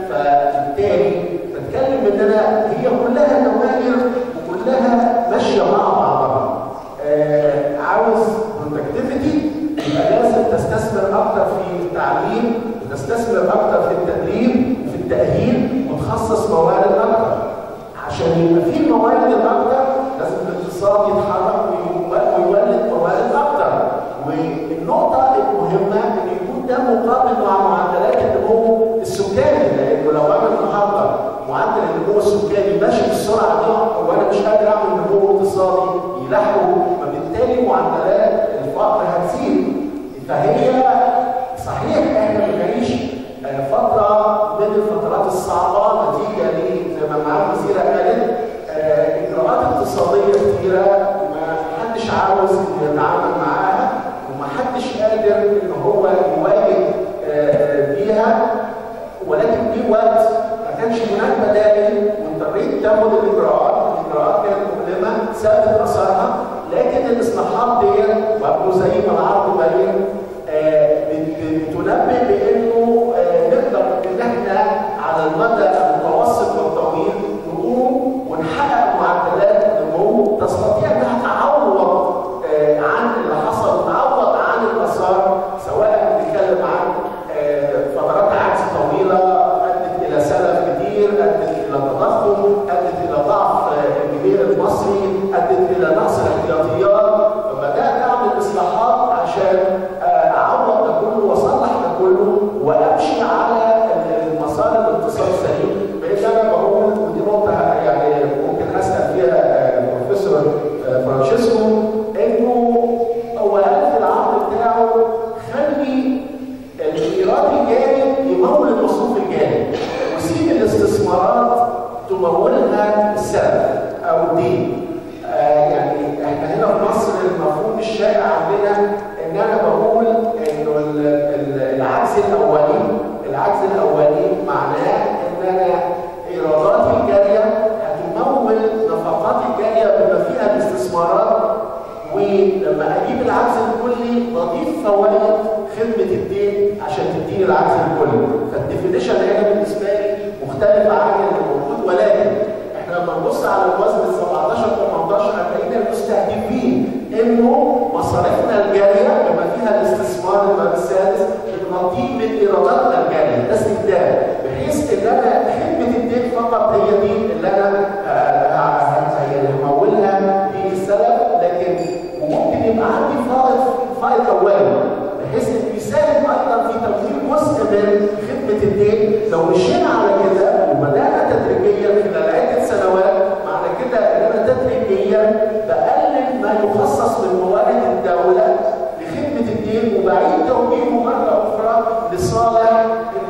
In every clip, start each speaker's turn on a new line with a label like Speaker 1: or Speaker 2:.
Speaker 1: فبالتالي بتكلم ان انا هي كلها نوادر وكلها ماشيه مع بعضها آه عاوز برودكتيفيتي يبقى لازم تستثمر اكتر في التعليم وتستثمر اكتر في التدريب وفي التاهيل وتخصص موارد اكتر عشان يبقى في موارد اكتر لازم الاقتصاد يتحرك ويولد موارد اكتر والنقطه المهمه ان يكون ده مقابل مع معدلات النمو السكاني لانه لو انا النهارده معدل النمو السكاني ماشي بالسرعه دي وانا مش قادر اعمل نمو اقتصادي يلحقه فبالتالي معدلات الفقر هتزيد فهي صحيح احنا بنعيش فتره من الفترات الصعبه نتيجه زي ما معالي الوزيره قالت اجراءات اقتصاديه كثيره ما حدش عاوز يتعامل معاها وما حدش قادر ان هو يواجه بيها ولكن في وقت ما كانش هناك بدائل واضطريت تاخد الاجراءات، الاجراءات كانت مؤلمه سابت اثرها لكن الاصلاحات دي برضه زي ما العرض بين بتنبه بانه نقدر ان احنا على المدى المتوسط والطويل نقوم ونحقق معدلات نمو تستطيع انها تعوض عن اللي حصل تعوض عن الاثار سواء بنتكلم عن فترات عجز طويله ادت الى سلف كتير ادت الى تضخم ادت الى ضعف الجنيه المصري ادت الى نقص الاحتياطيات فبدات اعمل اصلاحات عشان اعوض ده كله واصلح ده كله وامشي على المسار الاقتصادي السليم بان انا بقول ودي نقطه يعني ممكن اسال فيها البروفيسور فرانشيسكو انه هو قال في العقد بتاعه خلي الايراد الجانب يمول المصروف الجانب وسيب الاستثمارات تمولها السلف او الدين آه يعني احنا هنا في مصر المفهوم الشائع عندنا ان انا بقول انه العجز الاولي العجز الاولي معناه ان انا ايراداتي الجاريه هتمول نفقاتي الجاريه بما فيها الاستثمارات ولما اجيب العجز الكلي بضيف فوائد خدمه الدين عشان تديني العجز الكلي فالديفينيشن هنا بالنسبه لي مختلفه عن اللي موجود ولكن احنا لما نبص على الوزن ال 17 18 هتلاقينا مستهدفين انه مصاريفنا الجاريه بما فيها الاستثمار الباب السادس بنغطيه من ايراداتنا الجاريه ده استخدام بحيث ان انا خدمه الدين فقط هي دي اللي انا همولها في السلف لكن وممكن يبقى عندي فائض فائض اولي بحيث انه يساهم ايضا في توفير جزء من خدمه الدين لو مشينا على كده وبدانا تدريجيا خلال عده سنوات معنى كده ان انا تدريجيا بقلل ما يخصص من موارد الدوله لخدمه الدين وبعيد توجيهه مره اخرى لصالح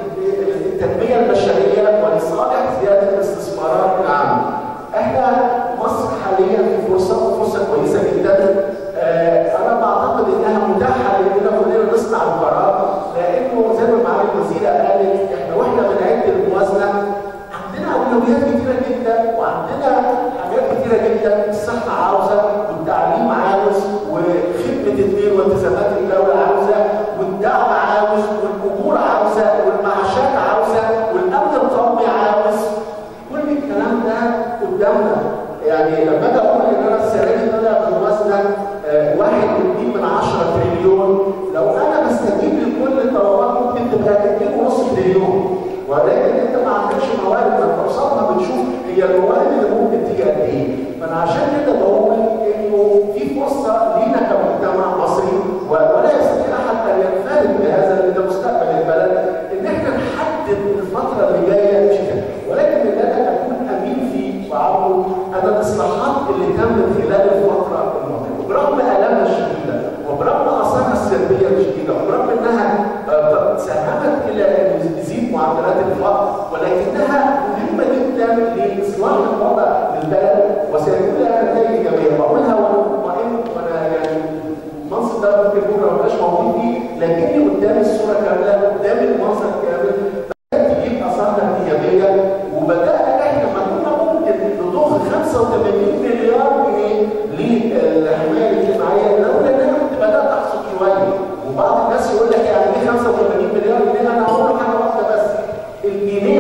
Speaker 1: التنميه البشريه ولصالح زياده الاستثمارات العامه. احنا مصر حاليا في فرصه فرصه كويسه جدا آه انا بعتقد انها متاحه لاننا كلنا نصنع القرار لانه زي ما معالي الوزيره قالت احنا واحنا بنعد الموازنه عندنا اولويات كثيره جدا وعندنا حاجات كثيره جدا الصحه عاوزه والتعليم عاوز وخدمه الدين والتزامات الدوله عاوزه والدعم عاوز والامور عاوزه والمعاشات عاوزه والامن القومي عاوز كل الكلام ده قدامنا يعني لما اجي اقول ان انا السنه دي طالع بالوزنه واحد واثنين من 10 تريليون لو انا بستجيب لكل الطلبات ممكن تبقى 2.5 تريليون ولكن انت ما عندكش موارد ما انت قصادها بتشوف هي الموارد اللي ممكن تيجي قد ايه فانا عشان كده بقول انه في فرصه لينا كمجتمع مصري ولا يستطيع احد ان ينفرد بهذا لان ده مستقبل البلد ان احنا نحدد الفتره اللي جايه شكل ولكن ان انا اكون امين فيه وعرضه ان الاصلاحات اللي تمت خلال الفتره الماضيه وبرغم الامنا الشديده وبرغم اثارها السلبيه الشديده وبرغم انها ساهمت الى ان تزيد معدلات الفقر ولكنها مهمه جدا لاصلاح الوضع للبلد وسيكون لها نتائج ايجابيه بقولها وانا مطمئن وانا يعني المنصب ده ممكن بكره ما يبقاش موجود فيه لكني قدامي الصوره كامله قدامي المنظر كامل بدات تجيب اثارها الايجابيه وبدانا احنا ما كنا ممكن نضخ 85 مليار جنيه للحمايه الاجتماعيه لولا ان انا كنت بدات احصل شويه وبعض الناس يقول لك يعني ايه 85 مليار جنيه انا هقول لك حاجه واحده بس الجنيه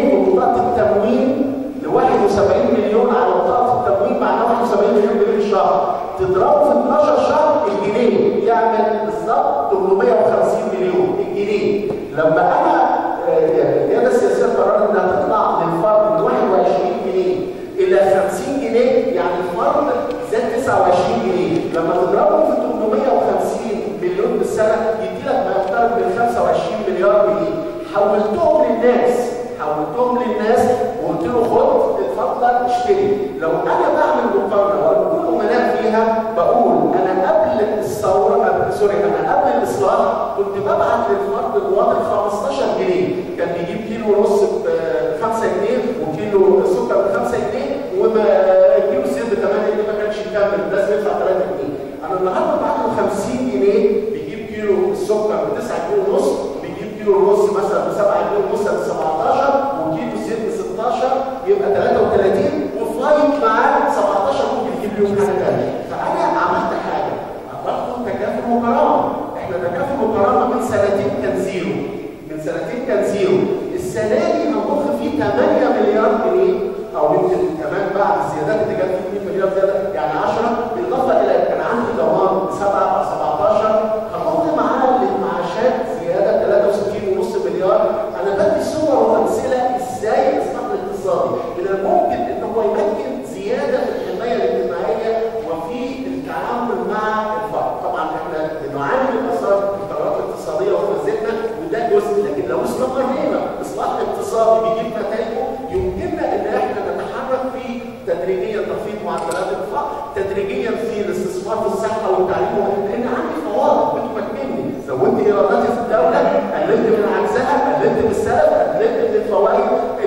Speaker 1: بطاقه التموين ل 71 مليون على بطاقه التموين معناه 71 مليون جنيه في الشهر تضربه في 12 شهر الجنيه يعمل بالظبط 850 مليون الجنيه لما انا آه، القياده السياسيه قررت انها تطلع للفرد من 21 جنيه الى 50 جنيه يعني الفرد زاد 29 جنيه لما تضربه في 850 مليون بالسنه يدي لك ما يقترب من 25 مليار جنيه حولتهم للناس حولتهم للناس وقلت له خد اتفضل اشتري لو انا بعمل مقارنه وكل امناء فيها بقول انا قبل الثوره قبل سوري انا قبل الاصلاح كنت ببعت للفرد المواطن 15 جنيه كان بيجيب كيلو ونص ب 5 جنيه وكيلو سكر ب 5 جنيه وما كيلو زيت ب 8 جنيه ما كانش يكمل لازم يدفع 3 جنيه انا النهارده بعت له 50 جنيه بيجيب كيلو السكر ب 9 جنيه ونص بيجيب كيلو الرز مثلا ب 7 جنيه ونص ب 17 وكيلو الزيت ب 16 يبقى 33 وفايت معاه 17 ممكن يجيب لهم حاجه ثانيه فانا عملت حاجه برضه تكافل وكرامه احنا تكافل وكرامه من سنتين كان زيرو من سنتين كان زيرو السنه دي هنضخ فيه 8 مليار جنيه او يمكن كمان بعد الزيادات اللي جت فيه 100 مليار زياده يعني 10 بالاضافه الى كان عندي ضمان 7 او 17 هنضخ معاه للمعاشات زياده 63.5 مليار انا بدي صور وامثله ازاي الاصلاح الاقتصادي من الممكن ان هو يمكن زياده في الحمايه الاجتماعيه وفي التعامل مع الفقر طبعا احنا نعاني من اثر القرارات الاقتصاديه وفزتنا وده جزء لكن لو استمرينا اصلاح اقتصادي بيجيب نتائجه يمكننا ان احنا نتحرك في تدريجيا تخفيض معدلات الفقر تدريجيا في الاستثمار في الصحه والتعليم لان عندي فوائد بتمكنني زودت ايراداتي في الدوله قللت من عجزها قللت من السلف قللت من الفوائد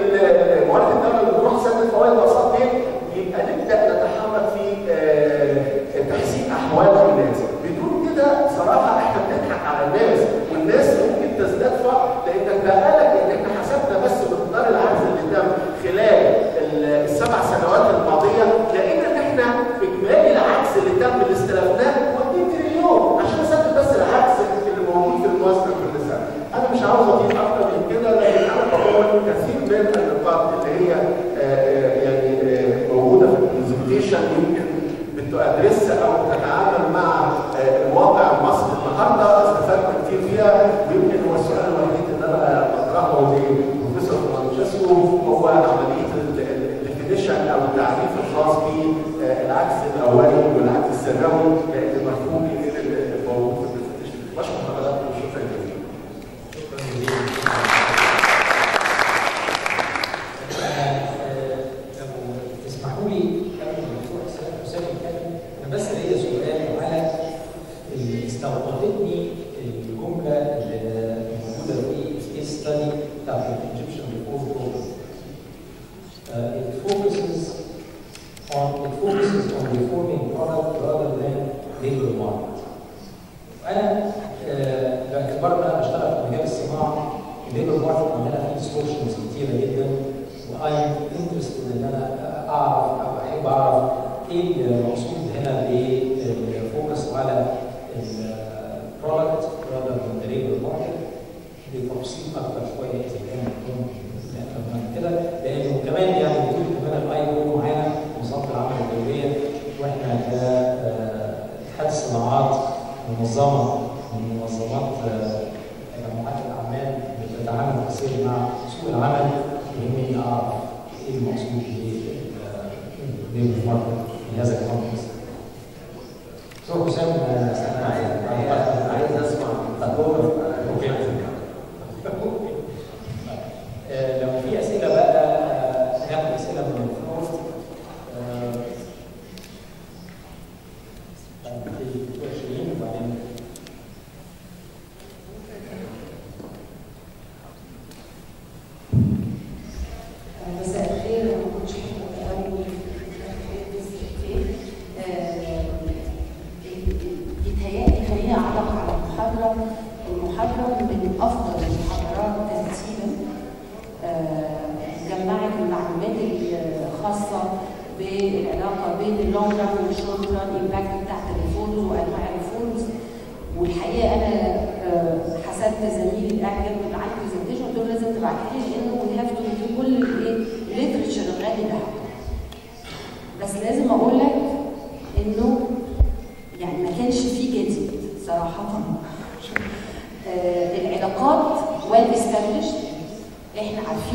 Speaker 1: ال- موارد الدوله اللي بتروح سد الفوائد وسط يبقى نبدا نتحرك في آه، تحسين احوال الناس بدون كده صراحه احنا بنضحك على الناس والناس ممكن تزداد فقر لانك بقالك ان احنا حسبنا بس مقدار العجز اللي تم خلال ال- السبع سنوات الماضيه لقينا ان احنا اجمالي العجز اللي تم اللي استلفناه هو 2 تريليون عشان اسدد بس العجز اللي موجود في الموازنه كل سنه. انا مش عاوز اضيف اكتر من كده لكن انا بقول كثير من النقاط اللي هي آه، آه، يعني آه، موجوده في البرزنتيشن يمكن بتدرسها او بتتعامل مع آه، الواقع المصري النهارده استفدت كتير فيها ويمكن هو السؤال الوحيد اللي انا بطرحه لبروفيسور فرانشيسكو هو عمليه الديفينيشن او التعريف الخاص بالعكس الاولي والعكس الثانوي لان مفهوم كتير الموجود في البرزنتيشن بشكر حضراتكم شكرا جزيلا
Speaker 2: لو تسمحوا لي قبل ما نروح حسام يتكلم انا بس ليا سؤال على اللي استوقفتني الجمله اللي موجوده في الكيس ستادي بتاعت الايجيبشن ريبورت بروجرام. It focuses on it focuses on reforming product rather than labor market. انا آه، باعتبار ان انا بشتغل في مجال الصناعه الليبر ماركت عندنا فيه سولوشنز كتيره جدا واي انترستد ان انا اعرف او احب اعرف ايه المقصود هنا بالفوكس على البرودكت rather than the labor market بتفصيل اكتر شويه اذا كان يكون نقدر نعمل كده لانه كمان يعني بتقول كمان الاي او معانا منظمه العمل الدوليه واحنا كاتحاد الصناعات منظمه من منظمات آه، مجموعات الاعمال اللي بتتعامل كثير مع سوق العمل يهمني اعرف ايه المقصود بالليبر ماركت في هذا الكونتكست. دكتور حسام آه، استنى
Speaker 3: عايز اسمع تجربه
Speaker 2: اوكي آه، لو في اسئله بقى آه، ناخد اسئله من الفلور آه، بعد الدكتور شيرين وبعدين
Speaker 4: مساء الخير انا ما كنتش قوي بيتهيألي خليني اعلق على المحاضره المحاضره من افضل المحاضرات ترتيبا آه، جمعت المعلومات الخاصه بالعلاقه بين اللونج ران والشورت ران امباكت بتاعت الريفورمز وانواع الريفورمز والحقيقه انا آه، حسبت زميلي اللي قاعد جنبي معاه البرزنتيشن قلت له لازم تبعتي لي لانه وي هاف تو كل الايه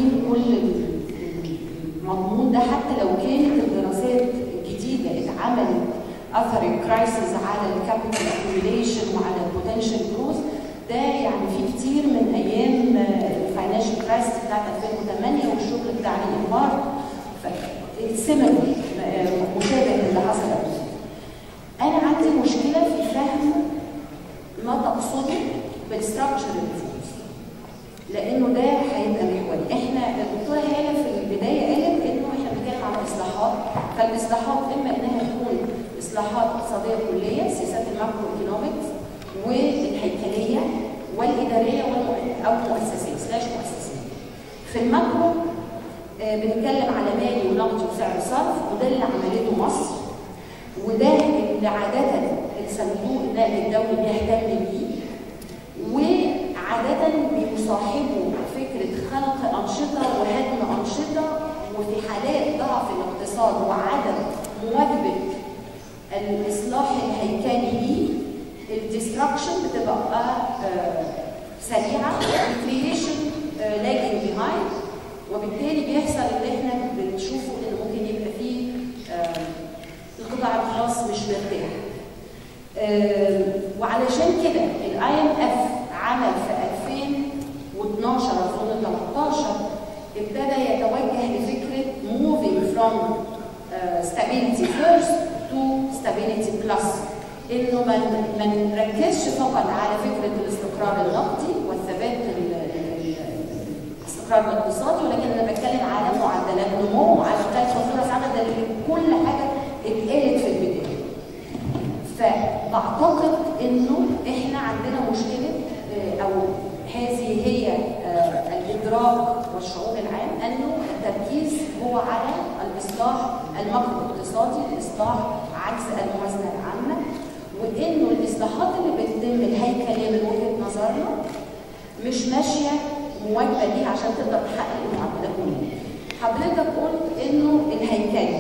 Speaker 4: عارفين كل المضمون ده حتى لو كانت الدراسات الجديده اتعملت اثر الكرايسيس على الكابيتال اكيوميليشن وعلى البوتنشال جروث ده يعني في كتير من ايام الفاينانشال كرايسيس بتاعت 2008 والشغل بتاع الانهار سيميلر مشابه للي حصل قبل كده. انا عندي مشكله في فهم ما تقصده بالستراكشر ريفورمز لانه ده هيبقى محوري احنا الدكتوره هاله في البدايه قالت انه احنا بنتكلم عن اصلاحات فالاصلاحات اما انها تكون اصلاحات اقتصاديه كليه سياسات الماكرو ايكونومكس والهيكليه والاداريه والمؤ- او مؤسسيه سلاش مؤسسيه في الماكرو آه، بنتكلم على مالي ونقدي وسعر صرف وده اللي عملته مصر وده اللي عادة الصندوق النقد الدولي بيهتم بيه وعادة بيصاحبه فكرة خلق أنشطة وهدم أنشطة وفي حالات ضعف الاقتصاد وعدم مواكبة الإصلاح الهيكلي ليه الديستركشن بتبقى آه، سريعة الكرييشن لاجن بيهايند وبالتالي بيحصل اللي احنا بنشوفه ان ممكن يبقى فيه آه، القطاع الخاص مش مرتاح آه، وعلشان كده الاي ام اف عمل في 2012 2013 ابتدى يتوجه لفكره moving from uh, stability first to stability plus انه ما ما نركزش فقط على فكره الاستقرار النقدي والثبات ال- ال- ال- الاستقرار الاقتصادي ولكن انا بتكلم على معدلات نمو وعلى خلق فرص عمل ده اللي كل حاجه اتقالت في البدايه. فبعتقد انه احنا عندنا مشكله آه، او هذه هي آه، الادراك والشعور العام انه التركيز هو على الاصلاح الماكرو اقتصادي الاصلاح عكس الموازنه العامه وانه الاصلاحات اللي بتتم الهيكليه من وجهه نظرنا مش ماشيه مواكبه ليها عشان تقدر تحقق المعدلات دي. حضرتك قلت انه الهيكلي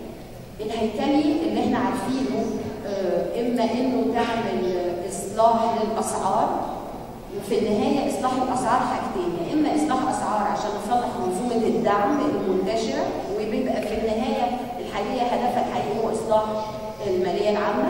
Speaker 4: الهيكلي اللي احنا عارفينه آه، اما انه تعمل آه، اصلاح للاسعار وفي النهايه اصلاح الاسعار حاجتين يا اما اصلاح اسعار عشان نصلح منظومه الدعم المنتشره وبيبقى في النهايه الحقيقه هدفها الحقيقي هو اصلاح الماليه العامه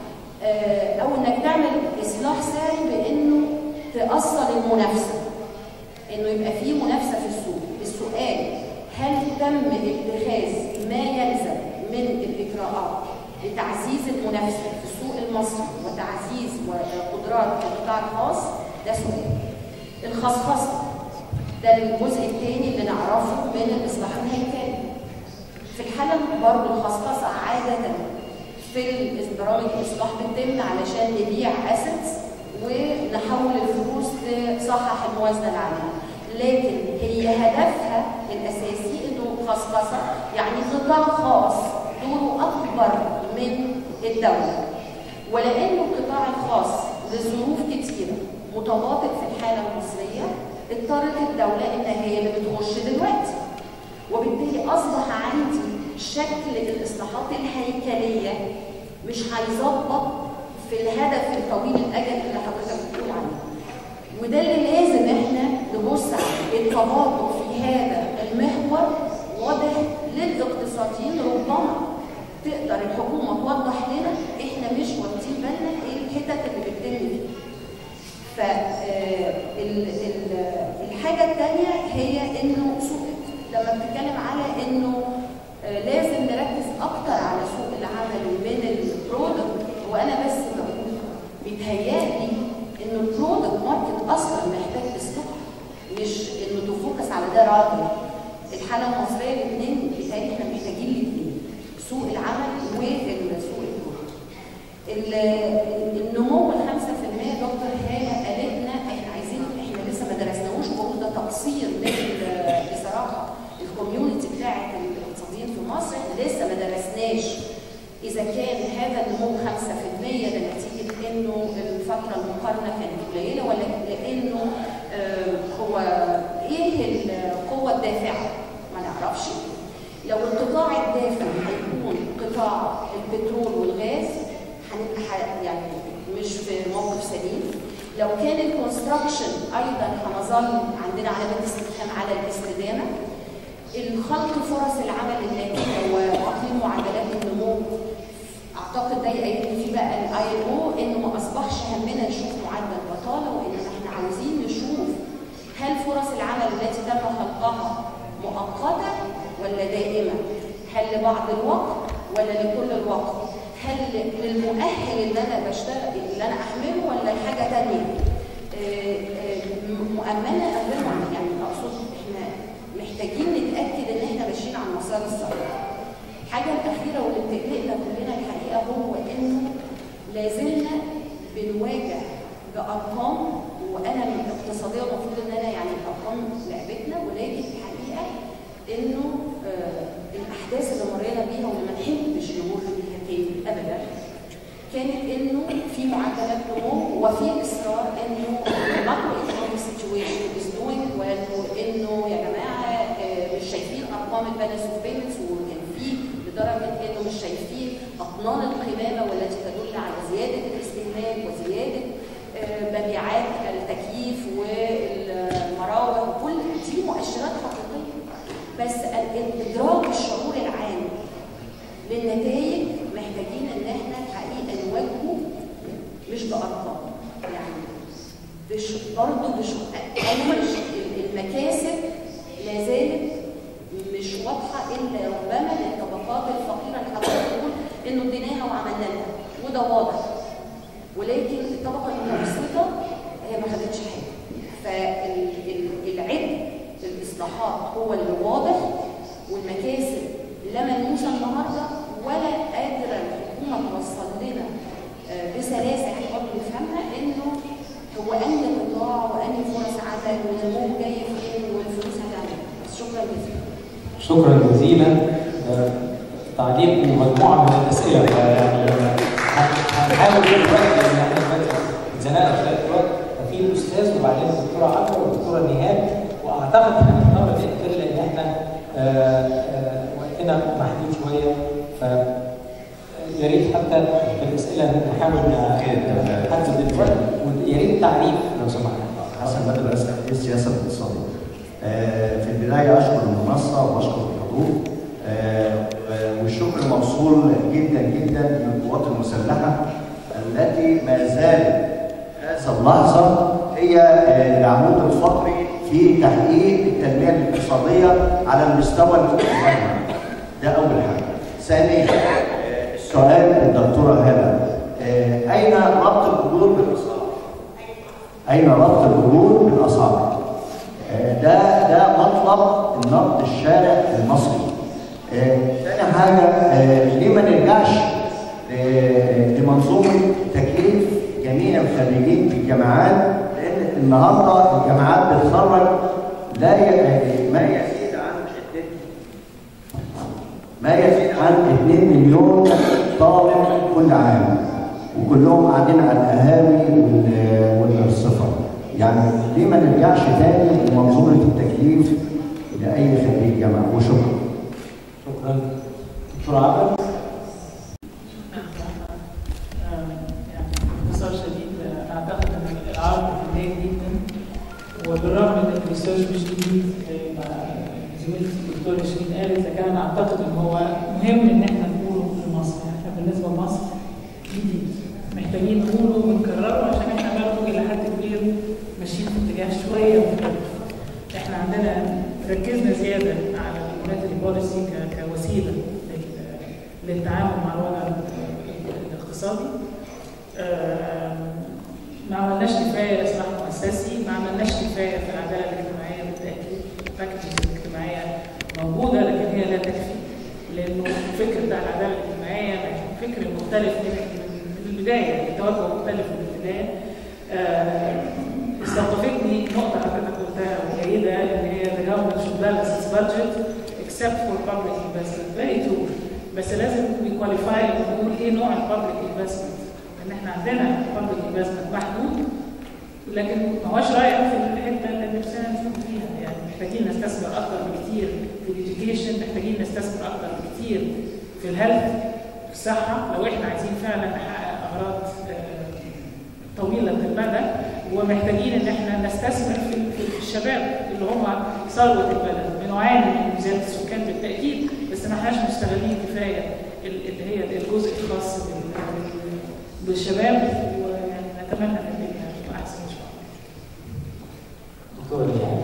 Speaker 4: آه، او انك تعمل اصلاح ساري بانه تاصل المنافسه انه يبقى في منافسه في السوق السؤال هل تم اتخاذ ما يلزم من الاجراءات لتعزيز المنافسه في السوق المصري وتعزيز قدرات القطاع الخاص ده سؤال الخصخصه ده الجزء الثاني اللي نعرفه من الاصلاح الهيكلي في الحاله برضه الخصخصه عاده في البرامج الاصلاح بتتم علشان نبيع اسيتس ونحول الفلوس تصحح الموازنه العامه لكن هي هدفها الاساسي انه خصخصه يعني قطاع خاص دوره اكبر من الدوله ولانه القطاع الخاص لظروف كتيره متواطئ في الحاله المصريه اضطرت الدوله انها هي اللي بتخش دلوقتي وبالتالي اصبح عندي شكل الاصلاحات الهيكليه مش هيظبط في الهدف الطويل الاجل اللي حضرتك بتقول عليه وده اللي لازم احنا نبص عليه التباطؤ في هذا المحور واضح للاقتصاديين ربما تقدر الحكومه توضح لنا احنا مش واخدين بالنا ايه الحتت اللي بتتم فيها فالحاجة الثانية هي انه سوق لما بتتكلم على انه آه، لازم نركز اكتر على سوق العمل من البرودكت وانا بس بقول بيتهيألي انه البرودكت ماركت اصلا محتاج اصلاح مش انه تفوكس على ده راجل الحالة المصرية الاثنين بيتهيألي احنا محتاجين الاثنين سوق العمل والسوق البرودكت ال- النمو ال 5% دكتور هاله قالت لنا احنا عايزين احنا لسه ما درسناهوش بقول ده تقصير من ال- بصراحه الكوميونتي بتاعت الاقتصاديين في مصر احنا لسه ما درسناش اذا كان هذا النمو 5% ده نتيجه انه الفتره المقارنه كانت قليله ولا لانه آه، هو ايه القوه الدافعه؟ ما نعرفش لو القطاع الدافع هيكون قطاع البترول والغاز هنبقى ح- يعني مش في موقف سليم لو كان الكونستراكشن ايضا هنظل عندنا علامات استفهام على الاستدامه الخلق فرص العمل الناتجه وتقليل معدلات النمو اعتقد ده يأيدني فيه بقى الاي او انه ما اصبحش همنا نشوف معدل بطاله وان احنا عاوزين نشوف هل فرص العمل التي تم خلقها مؤقته ولا دائمه؟ هل لبعض الوقت ولا لكل الوقت؟ هل للمؤهل ان انا بشتغل اللي انا احمله ولا لحاجه ثانيه؟ مؤمنه او غير مؤمنه يعني اقصد احنا محتاجين نتاكد ان احنا ماشيين على المسار الصحيح. الحاجه الاخيره واللي بتقلقنا كلنا الحقيقه هو انه لازلنا بنواجه بارقام وانا من اقتصاديه المفروض ان انا يعني الارقام لعبتنا ولكن الحقيقه انه آه الاحداث اللي مرينا بيها واللي ما نحبش نمر بيها تاني ابدا كانت انه في معدلات نمو وفي اصرار انه الماكرو ايكونوميك سيتويشن از دوينج وانه يا جماعه آه مش شايفين ارقام البالانس اوف بيمنتس وكان في لدرجه انه مش شايفين اطنان القمامه والتي تدل على زياده الاستهلاك وزياده آه مبيعات التكييف والمراوح وكل دي مؤشرات حقيقيه بس الادراك الشعور العام للنتائج محتاجين ان احنا الحقيقه نواجهه مش بارقام يعني بش برضه مش المكاسب لا زالت مش واضحه الا ربما للطبقات الفقيره اللي حضرتك تقول انه اديناها وعملنا لها وده واضح ولكن الطبقه المتوسطه هي ما خدتش حاجه فالعبء في الاصلاحات هو اللي واضح والمكاسب لا ملموسه النهارده ولا قادره الحكومه توصل لنا بسلاسه احنا برضه نفهمها انه هو انهي قطاع وانهي فرص عمل والنمو جاي فين والفلوس هتعمل بس شكرا جزيلا
Speaker 2: شكرا جزيلا تعليق مجموعه من الاسئله يعني هنحاول دلوقتي لان احنا اتزنقنا في الوقت ففي الاستاذ وبعدين الدكتوره عفوا والدكتوره نهاد واعتقد ان هنضطر نقفل لان احنا وقتنا محدود شويه ف يا ريت حتى في الاسئله نحاول نحدد الوقت ويا ريت تعريف لو سمحت.
Speaker 1: حسن بدر اسال ايه السياسه الاقتصاديه؟ في البدايه اشكر المنصه واشكر الحضور والشكر موصول جدا جدا للقوات المسلحه التي ما زالت هذا اللحظه هي العمود الفقري في تحقيق التنميه الاقتصاديه على المستوى المجتمعي. ده اول حاجه. ثانيا سؤال الدكتوره هبه اين ربط الجذور بالاسعار؟ اين ربط الجذور بالاسعار؟ ده ده مطلب النقد الشارع المصري. ثاني حاجه ليه ما نرجعش لمنظومه تكليف جميع الخريجين في الجامعات لان النهارده الجامعات بتخرج لا ما يزيد عن ما يزيد عن 2 مليون طالب كل عام وكلهم قاعدين على القهاوي والصفر يعني ليه ما نرجعش تاني لمنظومه التكليف لاي خريج جامعه وشكرا
Speaker 2: شكرا دكتور عبد
Speaker 3: باختصار شديد اعتقد ان العرض جيد جدا وبالرغم ان الريسيرش مش جديد مع زميلتي الدكتوره شيرين قالت لكن انا اعتقد ان هو مهم ان احنا نقوله في مصر يعني احنا بالنسبه لمصر جديد محتاجين نقوله ونكرره عشان احنا برضه الى حد كبير ماشيين في اتجاه شويه مختلف. احنا عندنا ركزنا زياده على المونيتري بوليسي كوسيله للتعامل مع الوضع الاقتصادي. ما عملناش كفايه اصلاح مؤسسي، ما عملناش كفايه في العداله الاجتماعيه بالتاكيد، الباكجز الاجتماعيه موجوده لكن هي لا تكفي. لانه الفكر بتاع العداله الاجتماعيه فكر مختلف من البدايه، التوجه مختلف من البدايه. استوقفتني نقطة حضرتك قلتها جيدة اللي هي the government should balance its budget except for public investment. Very true. بس لازم نكواليفاي ونقول ايه نوع البابليك انفستمنت. لان احنا عندنا public investment محدود لكن ما هوش رايح في الحته اللي نفسنا نشوف فيها يعني محتاجين نستثمر اكتر بكتير في الاديوكيشن محتاجين نستثمر اكتر بكتير في الهيلث في الصحه لو احنا عايزين فعلا نحقق اغراض طويله المدى ومحتاجين ان احنا نستثمر في في الشباب اللي هم ثروه البلد بنعاني من زياده السكان بالتاكيد بس ما احناش مستغلين كفايه ال- اللي هي الجزء الخاص بال- بالشباب ويعني نتمنى ان الدنيا تبقى احسن ان شاء الله
Speaker 2: دكتورة جهاد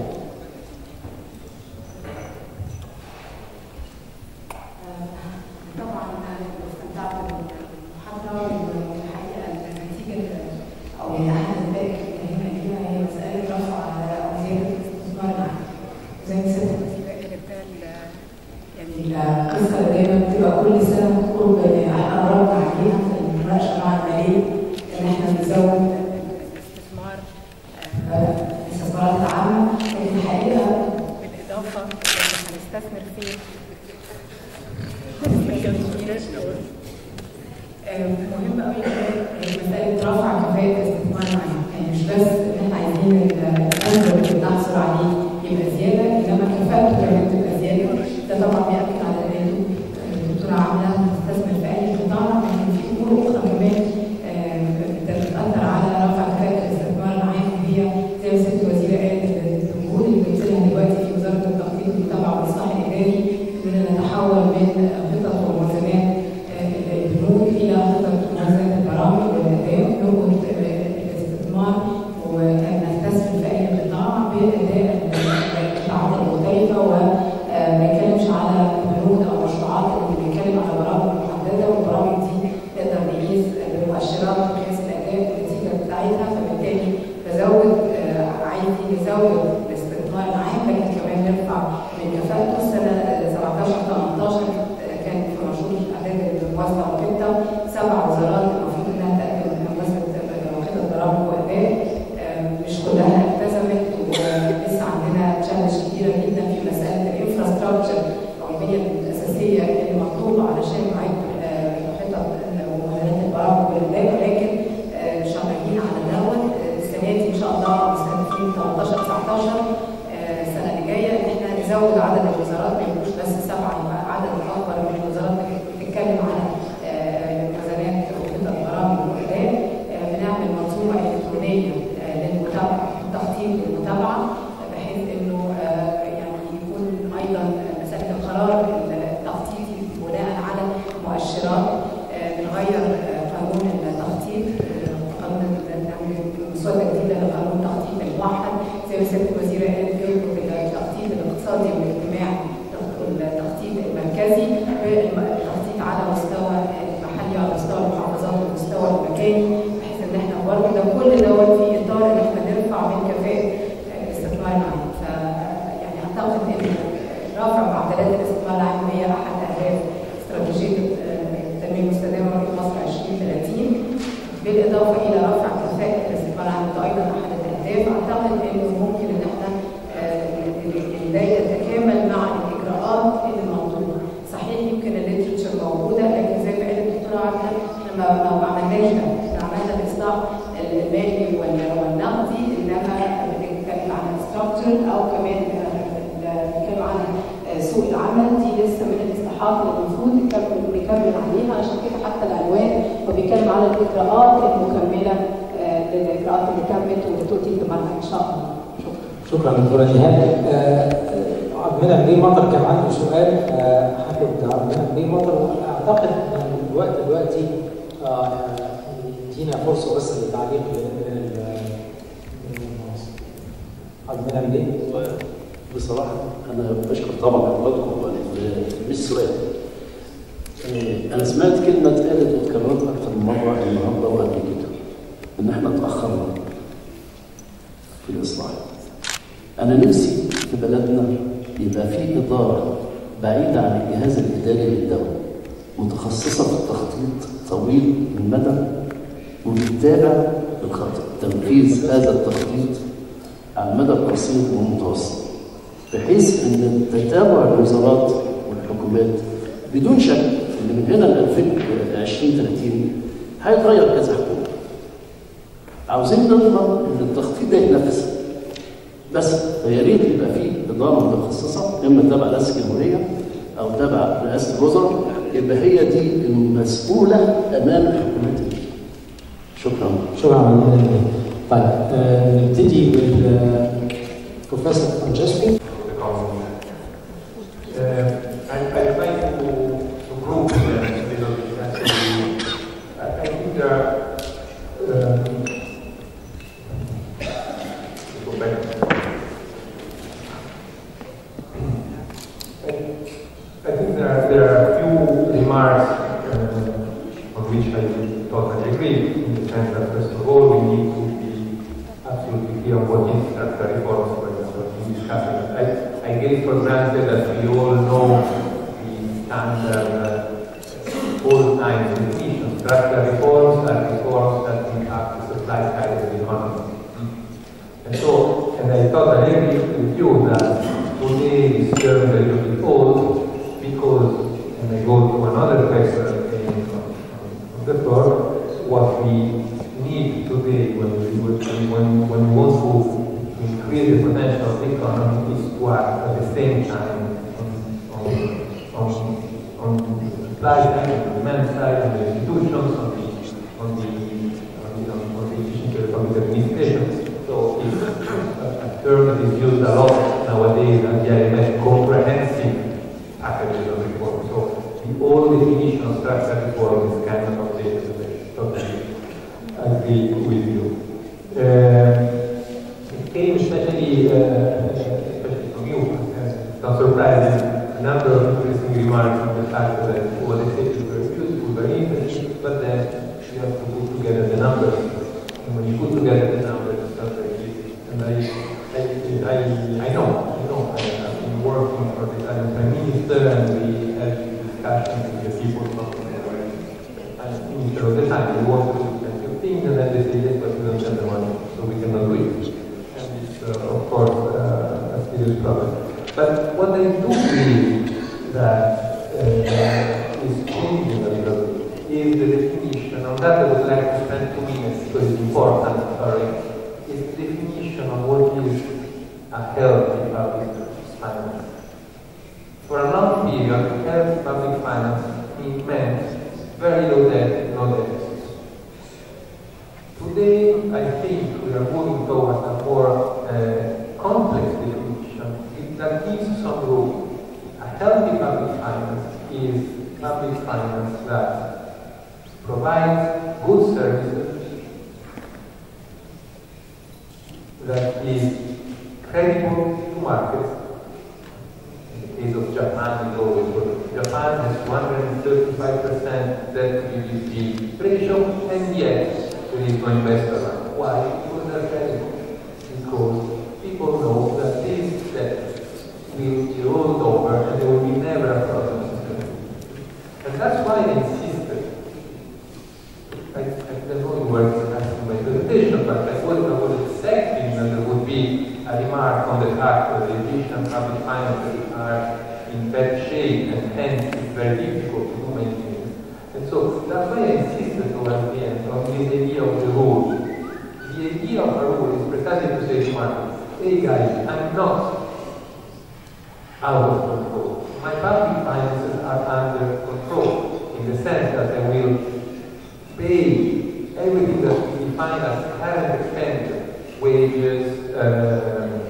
Speaker 5: طبعا انا استمتعت بالمحاضره والحقيقه النتيجه او احد النتائج اللي هنا فيها هي مساله رفع او زياده الاستثمار العام زي ما سيادة الوزير قال يعني القصه اللي دايما بتبقى كل سنه بتقول احنا قررنا عليها في المناقشه مع الماليه ان احنا نزود الاستثمار آه، الاستثمارات العامه لكن الحقيقه بالاضافه اللي هنستثمر فيه مهم قوي مسألة رفع كفاءة الاستثمار العام، يعني مش بس إن إحنا عايزين الأجر اللي بنحصل عليه يبقى زيادة، إنما كفاءته كمان تبقى زيادة، ده طبعا بيأكد على إن انتوا الدكتورة عاملة تستثمر في أي قطاع، لكن في أمور أخرى كمان آه، بتأثر على رفع كفاءة الاستثمار العام وهي زي ما سيادة الوزيرة قالت الجهود اللي بتبذلها دلوقتي في وزارة التخطيط والمتابعة والإصلاح الإداري إننا نتحول من خطط وموازنات البنوك الى خطط موازنه البرامج والاداء نربط الاستثمار ونستثمر في اي قطاع باداء القطاعات المختلفه وما نتكلمش على بنود او مشروعات اللي بنتكلم على برامج محدده والبرامج دي نقدر نقيس بمؤشرات قياس الاداء والنتيجه بتاعتها فبالتالي تزود عايز يزود الاستثمار العام لكن كمان نرفع من كفاءته السنه 17 18 كان في مشروع اعداد الموازنه وخطه سبع وزارات المفروض انها تقدم موازنه وخطه برامج واداء مش كلها التزمت ولسه عندنا تشالنج كبيره جدا في مساله الانفراستراكشر او البنيه الاساسيه اللي مطلوبه علشان نعيد خطط وموازنات البرامج والاداء ولكن شغالين على دوت السنه دي ان شاء الله مستهدفين 18 19 السنه اللي جايه ان احنا نزود عدد الوزارات ما يبقوش بس سبعه يبقى عدد اكبر من الوزارات اللي بتتكلم على ميزانيات وخطط برامج واداء بنعمل منظومه الكترونيه للمتابعه التخطيط والمتابعه بحيث انه يعني يكون ايضا مساله القرار التخطيطي بناء على مؤشرات بنغير قانون التخطيط قانون مسوده جديده لقانون التخطيط الموحد زي ما سياده الوزيره قالت بيربط التخطيط الاقتصادي والاجتماعي التخطيط المركزي بالتخطيط على مستوى المحلي على مستوى المحافظات والمستوى المكاني بحيث ان احنا برضه ده كل دوت في اطار ان احنا نرفع من كفاءه الاستثمار العام ف يعني اعتقد ان رفع معدلات الاستثمار العام هي احد اهداف استراتيجيه التنميه المستدامه رؤيه مصر 2030 بالاضافه الى رفع كفاءه الاستثمار العام ده ايضا احد الاهداف اعتقد انه ممكن ان احنا ده يتكامل مع الاجراءات اللي مطلوبه صحيح يمكن الليترشر موجوده لكن زي ما قالت الدكتوره عبده احنا ما ما عملناش ده احنا عملنا الاصلاح المالي والنقدي انما بنتكلم عن الستراكشر او كمان بنتكلم عن سوق العمل دي لسه من الاصلاحات اللي المفروض نكمل عليها عشان كده حتى العنوان هو بيتكلم على الاجراءات المكمله للاجراءات اللي تمت وتؤتي ثمارها ان شاء الله
Speaker 2: شكرا دكتورة جهاد عبد المنعم بيه مطر كان عنده سؤال هاخد عبد المنعم بيه مطر اعتقد ان الوقت دلوقتي يدينا فرصه بس للتعليق من المنصه عبد المنعم بيه
Speaker 6: بصراحة أنا بشكر طبعا حضراتكم مش سؤال. أنا سمعت كلمة اتقالت واتكررت أكثر من مرة النهاردة وقبل كده إن إحنا اتأخرنا في الإصلاح. أنا نفسي في بلدنا يبقى في إدارة بعيدة عن الجهاز الإداري للدولة متخصصة في التخطيط طويل المدى وبتتابع تنفيذ هذا التخطيط على المدى القصير والمتوسط بحيث ان تتابع الوزارات والحكومات بدون شك ان من هنا ل 2020 30 هيتغير كذا حكومه. عاوزين نضمن ان التخطيط ده يتنفذ. بس فيا ريت يبقى في اداره متخصصه اما تبع رئاسه الجمهوريه او تبع رئاسه الوزراء يبقى هي دي المسؤوله امام الحكومات شكرا.
Speaker 2: شكرا عبد المنعم بيه طيب آه، نبتدي بالبروفيسور فرانشيسكو
Speaker 7: the government. Uh, I, I try to, to group them a little bit. Actually, I, I think there are. Um, go back. I, I think there are, there are a few remarks uh, on which I totally agree, in the sense that first of all we need to be absolutely clear on what is structural reforms, for example, in discussing. I, I gave for granted that we all know the standard uh, old-time definition. Structural reforms are reforms that impact the supply side of the economy. And so, and I totally agree with you that today this term is a little bit old because, and I go to another question uh, on, on the floor, what we need today when we, when, when we want to increase the potential of the economy is to act at the same time on, on, on, on the supply side, on the demand side, on the institutions, on the, on the, on the, on the efficiency of the public administration. So it's a term that is used a lot nowadays and the IMF comprehensive packages of reform. So the old definition of structural reform is kind of outdated today. Totally agree with you. Uh, it came especially, uh, especially from you, uh, not surprising, a number of interesting remarks on the fact that what they say is very useful, very interesting, but then you have to put together the numbers. And when you put together the numbers, it's not very easy. And I, I, I, I know, I know, I have been working for the Italian Prime Minister and we had discussions with the people from the and instead of the time, we want to do plenty of things, and then they say, yes, but we don't have the money, so we cannot do it. And it's, uh, of course, uh, a serious problem. But what I do believe that uh, is changing a little bit is the definition, on that I would like to spend two minutes because it's important, sorry, is the definition of what is a healthy public finance. For a long period, healthy public finance meant very low debt, no deficits. Today, I think we are moving towards a more uh, complex definition that gives some room. A healthy public finance is public finance that provides good services, that is credible to markets. In the case of Japan, it's always good. Japan has 135% debt to GDP ratio, and yet there is no investor. Why? Because they're credible. Because people know that this debt will be rolled over and there will be never a problem. And that's why I insisted. I, I don't know you were asking my presentation, but I was, I was expecting that there would be a remark on the fact that the Egyptian public finances are in bad shape and hence it's very difficult to do many things. And so that's why I insisted towards the end on this idea of the rule. The idea of a rule is precisely to say to markets, hey guys, I'm not out of control. My public finances are under control in the sense that I will pay everything that we define as current expenditure, wages, uh,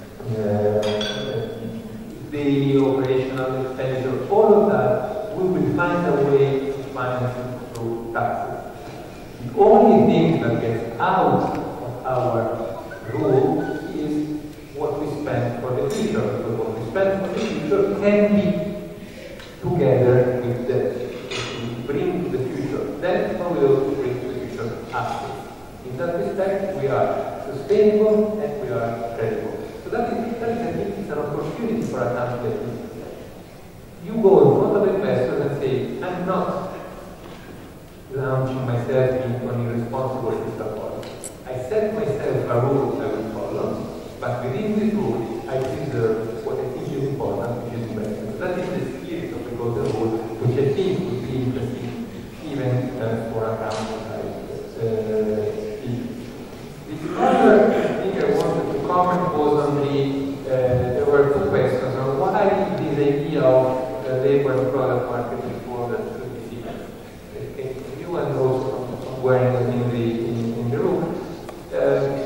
Speaker 7: uh, daily operational expenditure, all of that, we will find a way to finance it through taxes. The only thing that gets out of our rule is what we spend for the future. Because what we spend for the future can be together with the we bring to the future. Then how will we bring to the future assets. In that respect, we are sustainable and we are credible. So that is, that is I think, is an opportunity for a country like this. You go in front of investors and say, I'm not launching myself into an irresponsible fiscal policy. I set myself a rule I will follow, but within this rule, I preserve what I think is important, which is investment. That is the spirit of the golden rule, which I think would be interesting even uh, for a country like uh, Egypt. The other thing I wanted to comment was on the, uh, there were two questions on why this idea of the labor and product market reform that should be seen. It came from you and also from somewhere in the, in the, in, in the room. Uh,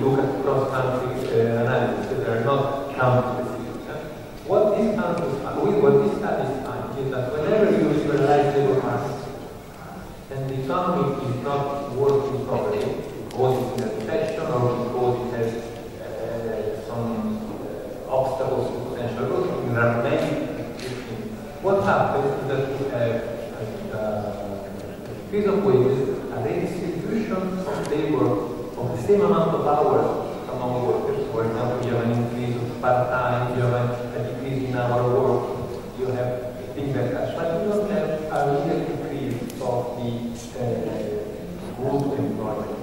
Speaker 7: look at cross-country uh, analysis, they are not country-specific. huh? What this countries, uh, with what this studies find is that whenever you liberalize labor markets, and the economy is not working properly, because it's in a recession or because it has uh, some uh, obstacles to potential growth, I mean, there are many things. What happens is that we have uh, increase of wages, a redistribution of labor of the same amount of hours among workers. For example, you have an increase of part-time, you have a, a decrease in hour work, you have things like that. But you don't have a real increase of the uh, good employment.